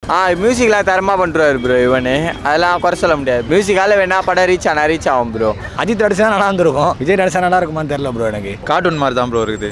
ஆ மியூசிக்லாம் தரமாக பண்ணுறாரு ப்ரோ இவனு அதெல்லாம் குறை சொல்ல முடியாது மியூசிக்கால வேணா படம் ரீச் ஆனால் ரீச் ஆகும் ப்ரோ அஜித் நடிச்சா நல்லா இருந்திருக்கும் விஜய் நடிச்சா நல்லா இருக்குமான்னு தெரியல ப்ரோ எனக்கு கார்ட்டூன் மாதிரி தான் ப்ரோ இருக்குது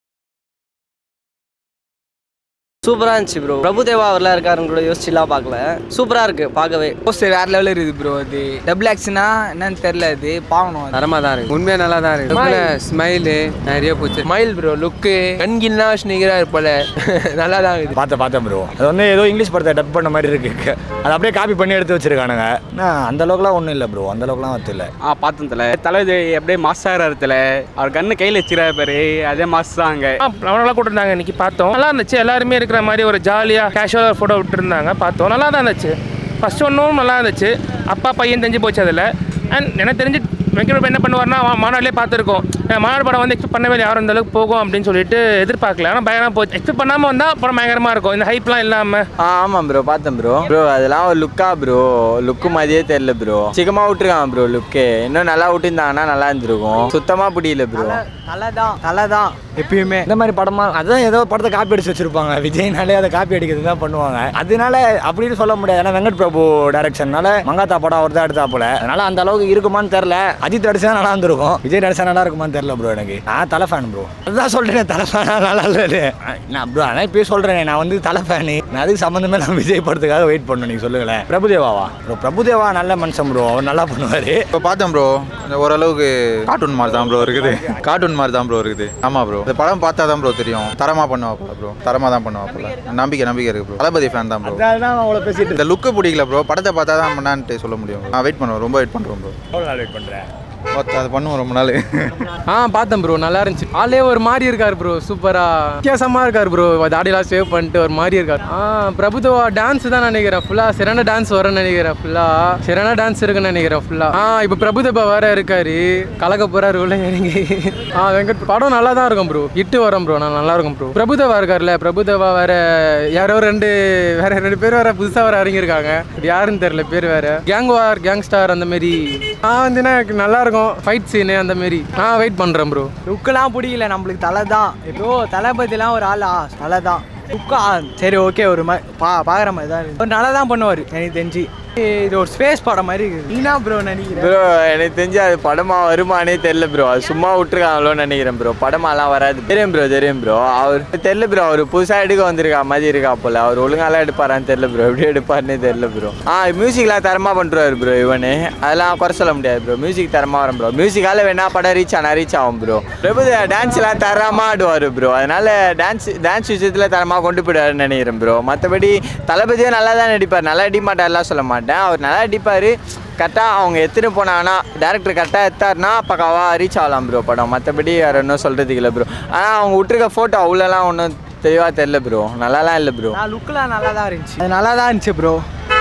சூப்பராக இருந்துச்சு ப்ரோ பிரபுதேவா அவர்லாம் இருக்காருன்னு கூட யோசிச்சுலாம் பார்க்கல சூப்பராக இருக்கு பார்க்கவே போஸ்டர் வேற லெவலில் இருக்குது ப்ரோ அது டபுள் ஆக்ஷனா என்னன்னு தெரியல அது பார்க்கணும் அது. தரமாக தான் இருக்கு உண்மையாக நல்லா தான் இருக்கு ஸ்மைலு நிறைய போச்சு ஸ்மைல் ப்ரோ லுக்கு கண்கின்னா ஸ்னிகராக போல நல்லா தான் இருக்குது பார்த்தேன் பார்த்தேன் ப்ரோ அது வந்து ஏதோ இங்கிலீஷ் படத்தை டப் பண்ண மாதிரி இருக்கு அது அப்படியே காப்பி பண்ணி எடுத்து வச்சிருக்கானுங்க நான் அந்த அளவுக்குலாம் ஒன்றும் இல்லை ப்ரோ அந்த அளவுக்குலாம் ஒத்து இல்லை ஆ பார்த்தேன் தலை தளபதி அப்படியே மாஸ்டாகிறாரு தலை அவர் கண்ணு கையில் வச்சுக்கிறாரு பாரு அதே மாஸ் தான் அங்கே நல்லா கூட்டிருந்தாங்க இன்னைக்கு பார்த்தோம் நல்லா இருந்துச்சு எல்லாருமே இருக்கிற மாதிரி ஒரு ஜாலியாக கேஷுவலாக ஃபோட்டோ விட்டுருந்தாங்க பார்த்தோம் நல்லா தான் இருந்துச்சு ஃபர்ஸ்ட் ஒன்றும் நல்லா இருந்துச்சு அப்பா பையன் தெரிஞ்சு போச்சு அதில் அண்ட் எனக்கு தெரிஞ்சு வெங்கட் என்ன பண்ணுவார்னா அவன் மாநாட்டிலே பார்த்துருக்கோம் அஹ் மாநாடு படம் வந்து எக்ஸ்பெக்ட் பண்ணவே இல்லை யாரும் இந்த அளவுக்கு போகும் அப்படின்னு சொல்லிட்டு எதிர்பார்க்கல ஆனால் பயங்கரமாக போச்சு எக்ஸ்பெக்ட் பண்ணாமல் வந்தால் படம் பயங்கரமாக இருக்கும் இந்த ஹைப்லாம் இல்லாமல் ஆ ஆமாம் ப்ரோ பார்த்தேன் ப்ரோ ப்ரோ அதெல்லாம் ஒரு லுக்கா ப்ரோ லுக்கு மாதிரியே தெரியல ப்ரோ சிக்கமாக விட்டுருக்கான் ப்ரோ லுக்கே இன்னும் நல்லா விட்டுருந்தாங்கன்னா நல்லா இருந்திருக்கும் சுத்தமாக பிடிக்கல ப்ரோ தலை தான் தலை தான் எப்பயுமே இந்த மாதிரி படமா அதான் ஏதோ படத்தை காப்பி அடிச்சு வச்சிருப்பாங்க விஜய்னாலே அதை காப்பி அடிக்கிறது தான் பண்ணுவாங்க அதனால அப்படின்னு சொல்ல முடியாது ஏன்னா வெங்கட் பிரபு டைரக்ஷன்னால மங்காத்தா படம் அவர் தான் எடுத்தாப்புல அதனால அந்த அளவுக்கு இருக்குமான்னு தெரியல அஜித் நடிச்சா நல்லா இருந்திருக்கும் விஜய் நடிச்சா நல்லா இருக்குமான்னு தெரியல ப்ரோ எனக்கு நான் தலை ஃபேன் ப்ரோ அதுதான் சொல்றேன் தலை ஃபேனா நல்லா இல்லை நான் ப்ரோ அதான் இப்பயே சொல்றேன் நான் வந்து தலை ஃபேனு நான் அதுக்கு சம்மந்தமே நான் விஜய் படத்துக்காக வெயிட் பண்ணணும் நீங்க சொல்லுங்களேன் பிரபுதேவாவா ப்ரோ பிரபுதேவா நல்ல மனுஷன் ப்ரோ அவர் நல்லா பண்ணுவாரு இப்போ பார்த்தேன் ப்ரோ ஓரளவுக்கு கார்ட்டூன் மாதிரி தான் ப்ரோ இருக்குது கார்ட்டூன் மாதிரி தான் ப்ரோ இருக்குது ஆமாம் ப்ரோ இந்த படம் பார்த்தா தான் ப்ரோ தெரியும் தரமாக பண்ணுவாப்புல ப்ரோ தரமாக தான் பண்ணுவாப்புல நம்பிக்கை நம்பிக்கை இருக்கு ப்ரோ தளபதி ஃபேன் தான் ப்ரோ அதனால தான் அவ்வளோ பேசிட்டு இந்த லுக்கு பிடிக்கல ப்ரோ படத்தை பார்த்தா தான் பண்ணான்ட்டு சொல்ல முடியும் நான் வெயிட் பண்ணுவேன் ரொம்ப வெயிட் பண்ணுறோம் ப்ரோ எவ்வளோ நாள் வெயிட் பண்ணுறேன் அது பண்ணுவோம் ரொம்ப நாள் ஆ பார்த்தேன் ப்ரோ நல்லா இருந்துச்சு ஆளே ஒரு மாதிரி இருக்கார் ப்ரோ சூப்பரா வித்தியாசமா இருக்கார் ப்ரோ தாடிலாம் சேவ் பண்ணிட்டு ஒரு மாதிரி இருக்கார் ஆ பிரபுதேவா டான்ஸ் தான் நினைக்கிறேன் ஃபுல்லா சிறந்த டான்ஸ் வரேன்னு நினைக்கிறேன் ஃபுல்லா சிறந்த டான்ஸ் இருக்குன்னு நினைக்கிறேன் ஃபுல்லா ஆ இப்போ பிரபுதேவா வேற இருக்காரு கலக்க போறாரு உள்ள இறங்கி ஆ வெங்கட் படம் நல்லா தான் இருக்கும் ப்ரோ இட்டு வரோம் ப்ரோ நான் நல்லா இருக்கும் ப்ரோ பிரபுதேவா இருக்கார்ல பிரபுதேவா வேற யாரோ ரெண்டு வேற ரெண்டு பேர் வேற புதுசா வேற இறங்கியிருக்காங்க யாருன்னு தெரியல பேர் வேற கேங் வார் கேங்ஸ்டார் அந்த மாதிரி ஆ வந்துன்னா எனக்கு நல்லா இருக்கும் ஃபைட் சீனு அந்த மாதிரி நான் வெயிட் பண்ணுறேன் ப்ரோ லுக்கெல்லாம் பிடிக்கல நம்மளுக்கு தலை தான் ப்ரோ தளபதிலாம் ஒரு ஆளா தலை தான் லுக்கா சரி ஓகே ஒரு மாதிரி பா பார்க்குற மாதிரி தான் இருக்கு. ஒரு நல்லா தான் பண்ணுவார் எனக்கு தெரிஞ்சு இது ஒரு ஸ்பேஸ் படம் மாதிரி இருக்குது நீனா ப்ரோ நினைக்கிறேன் ப்ரோ எனக்கு தெரிஞ்சு அது படமா வருமானே தெரியல ப்ரோ அது சும்மா விட்டுருக்காங்களோன்னு நினைக்கிறேன் ப்ரோ படமாலாம் வராது தெரியும் ப்ரோ தெரியும் ப்ரோ அவர் தெரியல ப்ரோ அவர் புதுசாக எடுக்க வந்திருக்கா மாதிரி இருக்கா போல அவர் ஒழுங்காலாம் எடுப்பாரான்னு தெரியல ப்ரோ எப்படி எடுப்பாருன்னே தெரியல ப்ரோ ஆ மியூசிக்லாம் தரமாக பண்ணுறாரு ப்ரோ இவனு அதெல்லாம் குறை சொல்ல முடியாது ப்ரோ மியூசிக் தரமாக வரும் ப்ரோ மியூசிக்கால வேணா படம் ரீச் ஆனால் ரீச் ஆகும் ப்ரோ பிரபு டான்ஸ்லாம் தரமாக ஆடுவார் ப்ரோ அதனால டான்ஸ் டான்ஸ் விஷயத்தில் தரமாக கொண்டு போயிடுவாருன்னு நினைக்கிறேன் ப்ரோ மற்றபடி தளபதியே நல்லா தான் நடிப்பார் நல்லா அடி மாட்டார்லாம் சொல்ல மாட்டேன் அவர் நல்லா அடிப்பார் கரெக்டாக அவங்க எடுத்துன்னு போனாங்கன்னா டேரக்டர் கரெக்டாக எடுத்தாருன்னா பக்காவாக ரீச் ஆகலாம் ப்ரோ படம் மற்றபடி வேறு ஒன்றும் சொல்கிறதுக்கு இல்லை ப்ரோ ஆனால் அவங்க விட்டுருக்க ஃபோட்டோ அவ்வளோலாம் ஒன்றும் தெளிவாக தெரில ப்ரோ நல்லாலாம் இல்லை ப்ரோ நான் லுக்கெலாம் நல்லா தான் இருந்துச்சு அது நல்லா தான் இருந்துச்சு ப்ரோ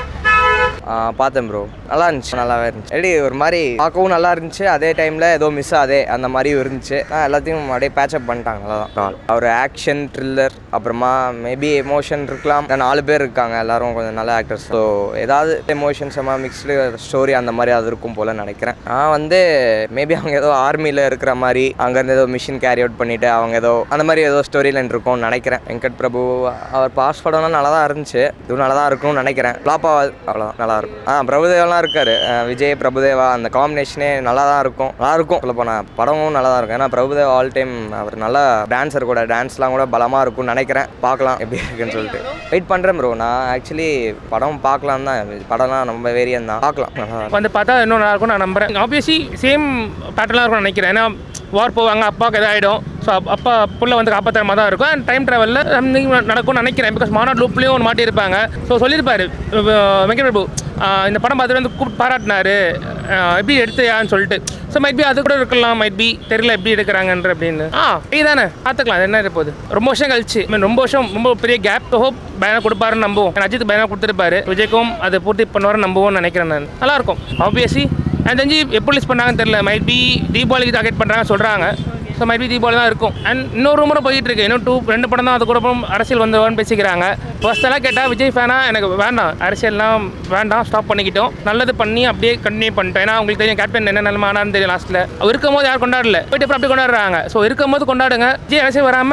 பார்த்தேன் ப்ரோ நல்லா இருந்துச்சு நல்லாவே இருந்துச்சு எப்படி ஒரு மாதிரி பார்க்கவும் நல்லா இருந்துச்சு அதே டைமில் ஏதோ மிஸ் ஆதே அந்த மாதிரியும் இருந்துச்சு ஆனால் எல்லாத்தையும் அப்படியே பேச்சப் பண்ணிட்டாங்க நல்லா தான் ஒரு ஆக்ஷன் த்ரில்லர் அப்புறமா மேபி எமோஷன் இருக்கலாம் இன்னும் நாலு பேர் இருக்காங்க எல்லாரும் கொஞ்சம் நல்ல ஆக்டர்ஸ் ஸோ ஏதாவது எமோஷன்ஸ் மிக்ஸ்டு ஸ்டோரி அந்த மாதிரி அது இருக்கும் போல் நினைக்கிறேன் நான் வந்து மேபி அவங்க ஏதோ ஆர்மியில் இருக்கிற மாதிரி அங்கேருந்து ஏதோ மிஷின் கேரி அவுட் பண்ணிவிட்டு அவங்க ஏதோ அந்த மாதிரி ஏதோ ஸ்டோரி லைன் இருக்கும்னு நினைக்கிறேன் வெங்கட் பிரபு அவர் பாஸ் படம்லாம் நல்லா தான் இருந்துச்சு இதுவும் நல்லா தான் இருக்கும்னு நினைக்கிறேன் ஃப்ளாப்பா அவ்வளோதான் நல்லா இருக்கும் ஆ பிரபுதேவாலாம் இருக்காரு அஹ் விஜய் பிரபுதேவா அந்த காம்பினேஷனே நல்லா தான் இருக்கும் நல்லா இருக்கும் சொல்ல போனால் படமும் நல்லா தான் இருக்கும் ஏன்னா பிரபுதேவா ஆல் டைம் அவர் நல்லா டான்ஸர் கூட டான்ஸ்லாம் கூட பலமாக இருக்கும்னு நினைக்கிறேன் பார்க்கலாம் எப்படி இருக்குன்னு சொல்லிட்டு வெயிட் பண்ணுறேன் ப்ரோ நான் ஆக்சுவலி படம் பார்க்கலாம் தான் படம்லாம் நம்ம வேரியன் தான் பார்க்கலாம் நல்லா இருக்கும். வந்து பார்த்தா இன்னும் நல்லா இருக்கும் நான் நம்புறேன் ஆப்வியஸ்லி சேம் பேட்டர்லாம் இருக்கும்னு நினைக்கிறேன் ஏன்னா வார் போவாங்க அப்பாவுக்கு எதாயிடும் ஸோ அப்பா புள்ள வந்து காப்பாற்றுற மாதிரி தான் இருக்கும் அண்ட் டைம் ட்ராவலில் சம்திங் நடக்கும்னு நினைக்கிறேன் பிகாஸ் மாநாடு லூப்லேயும் ஒன்று மாட்டியிருப்பாங்க ஸோ சொல்லியிருப்பாரு அஹ் வெங்கட் பிரபு ஆஹ் இந்த படம் பார்த்துட்டு வந்து கூப்பிட்டு பாராட்டினாரு ஆஹ் எப்படி எடுத்தையான்னு சொல்லிட்டு ஸோ மைட் பி அது கூட இருக்கலாம் மைட் பி தெரியல எப்படி எடுக்கிறாங்கன்ற அப்படின்னு ஆ நீ தானே பார்த்துக்கலாம் அது என்ன இருப்போது ரொம்ப வருஷம் கழிச்சு I mean, ரொம்ப வருஷம் ரொம்ப பெரிய கேப் ஹோப் பயணம் கொடுப்பாருன்னு நம்புவோம் ஏன்னா அஜித் பயணம் கொடுத்துருப்பாரு விஜய்க்கும் அதை பூர்த்தி பண்ணுவாருன்னு நம்புவோம்னு நினைக்கிறேன் நான் நல்லா இருக்கும் ஆப்வியஸ்லி எனக்கு தெரிஞ்சு எப்போ ரிலீஸ் பண்ணாங்கன்னு தெரியல மைட் பி தீபாவளிக்கு டார்கெட் பண்ணுறாங்க சொல்கிறாங்க ஸோ மைபி தீபாவளி தான் இருக்கும் அண்ட் இன்னொரு முறை போயிட்டு இருக்கு இன்னும் டூ ரெண்டு படம் தான் அது கூட அப்புறம் அரசியல் வந்துருவான்னு பேசிக்கிறாங்க ஃபர்ஸ்டெல்லாம் கேட்டால் விஜய் ஃபேனா எனக்கு வேண்டாம் அரசியல்லாம் வேண்டாம் ஸ்டாப் பண்ணிக்கிட்டோம் நல்லது பண்ணி அப்படியே கண்டினியூ பண்ணிட்டோம் ஏன்னா உங்களுக்கு தெரியும் கேப்டன் என்ன நிலம ஆனான்னு தெரியும் லாஸ்ட்டில் இருக்கும் போது யாரும் கொண்டாடல போயிட்டு அப்புறம் அப்படியே கொண்டாடுறாங்க ஸோ இருக்கும் போது கொண்டாடுங்க விஜய் அரசியல் வராமல்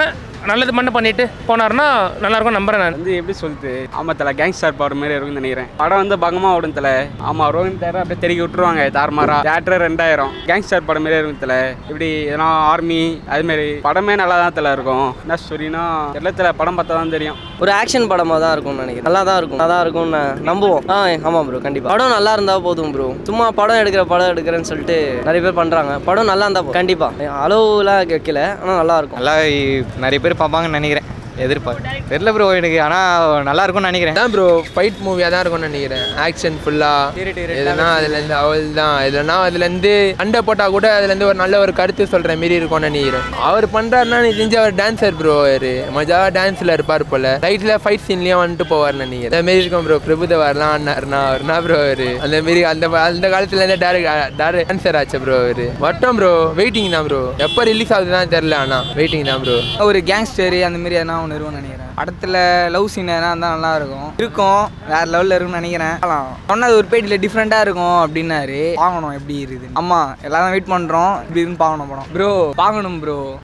நல்லது மட்டும் பண்ணிட்டு போனாருன்னா நல்லா இருக்கும் நம்புறேன் நான் வந்து எப்படி சொல்லுது ஆமா தலை கேங்ஸ்டர் பவர் மாதிரி இருக்கும்னு நினைக்கிறேன் படம் வந்து பகமா ஓடும் தலை ஆமா ரோஹித் தேர அப்படியே தெருக்கி விட்டுருவாங்க தார்மாரா தேட்டர் ரெண்டாயிரம் கேங்ஸ்டர் படம் மாதிரி இருக்கும் தலை இப்படி எதனா ஆர்மி அது மாதிரி படமே நல்லா தான் தலை இருக்கும் என்ன ஸ்டோரினா தெரியல தலை படம் பார்த்தா தான் தெரியும் ஒரு ஆக்ஷன் படமாக தான் இருக்கும்னு நினைக்கிறேன் நல்லா தான் இருக்கும் நல்லா தான் இருக்கும்னு நம்புவோம் ஆ ஆமாம் ப்ரோ கண்டிப்பாக படம் நல்லா இருந்தால் போதும் ப்ரோ சும்மா படம் எடுக்கிற படம் எடுக்கிறேன்னு சொல்லிட்டு நிறைய பேர் பண்ணுறாங்க படம் நல்லா இருந்தால் கண்டிப்பாக அளவுலாம் வைக்கல ஆனால் நல்லா இருக்கும் நல்லா நிறைய பேர் பார்ப்பாங்கன்னு நினைக்கிறேன் எதிர்பார்க்க தெரியல ப்ரோ எனக்கு ஆனால் நல்லா இருக்கும்னு நினைக்கிறேன் தான் ப்ரோ ஃபைட் மூவியாக தான் இருக்கும்னு நினைக்கிறேன் ஆக்ஷன் ஃபுல்லாக எதுனா அதுலேருந்து அவள் தான் எதுனா அதுலேருந்து அண்டை போட்டால் கூட அதுலேருந்து ஒரு நல்ல ஒரு கருத்து சொல்கிற மாரி இருக்கும்னு நினைக்கிறேன் அவர் பண்ணுறாருன்னா நீ தெரிஞ்ச அவர் டான்ஸர் ப்ரோ அவர் மஜாவாக டான்ஸில் இருப்பார் போல லைட்டில் ஃபைட் சீன்லேயும் வந்துட்டு போவார் நினைக்கிறேன் அந்த மாரி இருக்கும் ப்ரோ பிரபுதவார்லாம் அண்ணாருனா அவர்னா ப்ரோ அவர் அந்த மாரி அந்த அந்த காலத்துலேருந்து டேரக்ட் டேரக்ட் டான்ஸர் ஆச்சு ப்ரோ அவர் வட்டம் ப்ரோ வெயிட்டிங் தான் ப்ரோ எப்போ ரிலீஸ் ஆகுதுதான் தெரில ஆனால் வெயிட்டிங் தான் ப்ரோ ஒரு கேங்ஸ்டர் அந்த மாதிரி எதனா ஒன்று இருக்கும்னு நினைக்கிறேன் படத்தில் லவ் சீன் எதனா இருந்தால் நல்லா இருக்கும் இருக்கும் வேற லெவலில் இருக்கும்னு நினைக்கிறேன் பார்க்கலாம். சொன்னது ஒரு பேட்டில் டிஃப்ரெண்ட்டாக இருக்கும் அப்படின்னாரு பார்க்கணும் எப்படி இருக்குது ஆமாம் எல்லாரும் வெயிட் பண்ணுறோம் இப்படி இருக்குன்னு பார்க்கணும் படம் ப்ரோ பார்க்கணும் ப்ரோ